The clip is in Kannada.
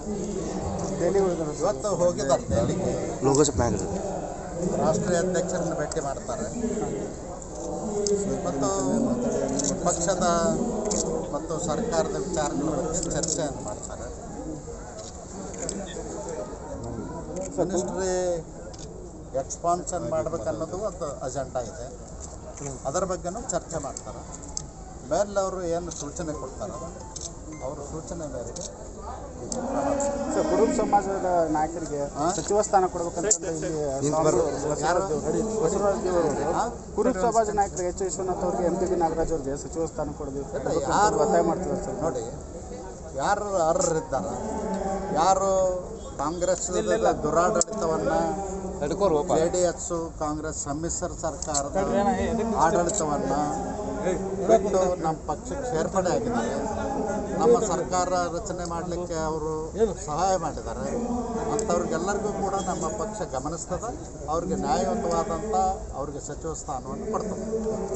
ದೆಹಲಿ ಹೋಗಿದ್ದಾರೆ ಇವತ್ತು ಹೋಗಿದ್ದಾರೆ ದೆಹಲಿಗೆ ಲೋಗೋಸ್ ಮ್ಯಾಗ ರಾಷ್ಟ್ರೀಯ ಅಧ್ಯಕ್ಷರನ್ನು ಭೇಟಿ ಮಾಡ್ತಾರೆ ಮತ್ತು ಪಕ್ಷದ ಮತ್ತು ಸರ್ಕಾರದ ವಿಚಾರಗಳ ಬಗ್ಗೆ ಚರ್ಚೆಯನ್ನು ಮಾಡ್ತಾರೆ ಮಿನಿಸ್ಟ್ರಿ ಎಕ್ಸ್ಪಾನ್ಷನ್ ಮಾಡ್ಬೇಕನ್ನೋದು ಒಂದು ಅಜೆಂಡಾ ಇದೆ ಅದರ ಬಗ್ಗೆನೂ ಚರ್ಚೆ ಮಾಡ್ತಾರೆ ಮೇಲೆ ಅವರು ಏನು ಸೂಚನೆ ಕೊಡ್ತಾರಲ್ಲ ಅವರ ಸೂಚನೆ ಮೇರೆಗೆ ಇದು ಕ್ರಮ ಮಾಡ್ತಾರೆ. ಸರ್ ಕುರುಬ ಸಮಾಜದ ನಾಯಕರಿಗೆ ಸಚಿವ ಸ್ಥಾನ ಕೊಡ್ಬೇಕಂತ ಇಲ್ಲಿ ಸ್ವಾಮಿಗಳು ಬಸವರಾಜ್ ದೇವರು- ಬಸವರಾಜ್ ದೇವರು ಹಾ? ಕುರುಬ ಸಮಾಜ ನಾಯಕರಿಗೆ ಎಚ್ ವಿಶ್ವನಾಥ್ ಅವ್ರಿಗೆ ಎಂ ಟಿ ಬಿ ನಾಗರಾಜ್ ಅವ್ರಿಗೆ ಸಚಿವ ಸ್ಥಾನ ಕೊಡಬೇಕು ಇಲ್ಲ, ಯಾರು ಒತ್ತಾಯ ಮಾಡ್ತಿದ್ದಾರೆ ಸರ್ ನೋಡಿ ಯಾರು ಅರ್ಹರಿದ್ದಾರೆ ಯಾರು ಕಾಂಗ್ರೆಸ್ ದುರಾಡಳಿತವನ್ನು ಜೆ ಡಿ ಎಸ್ ಕಾಂಗ್ರೆಸ್ ಸಮ್ಮಿಶ್ರ ಸರ್ಕಾರದ ಆಡಳಿತವನ್ನು ಬಿಟ್ಟು ನಮ್ಮ ಪಕ್ಷಕ್ಕೆ ಸೇರ್ಪಡೆ ಆಗಿದ್ದಾರೆ ನಮ್ಮ ಸರ್ಕಾರ ರಚನೆ ಮಾಡಲಿಕ್ಕೆ ಅವರು ಸಹಾಯ ಮಾಡಿದ್ದಾರೆ ಅಂಥವ್ರಿಗೆಲ್ಲರಿಗೂ ಕೂಡ ನಮ್ಮ ಪಕ್ಷ ಗಮನಿಸ್ತದೆ ಅವ್ರಿಗೆ ನ್ಯಾಯಯುತವಾದಂಥ ಅವ್ರಿಗೆ ಸಚಿವ ಸ್ಥಾನವನ್ನು ಕೊಡ್ತದೆ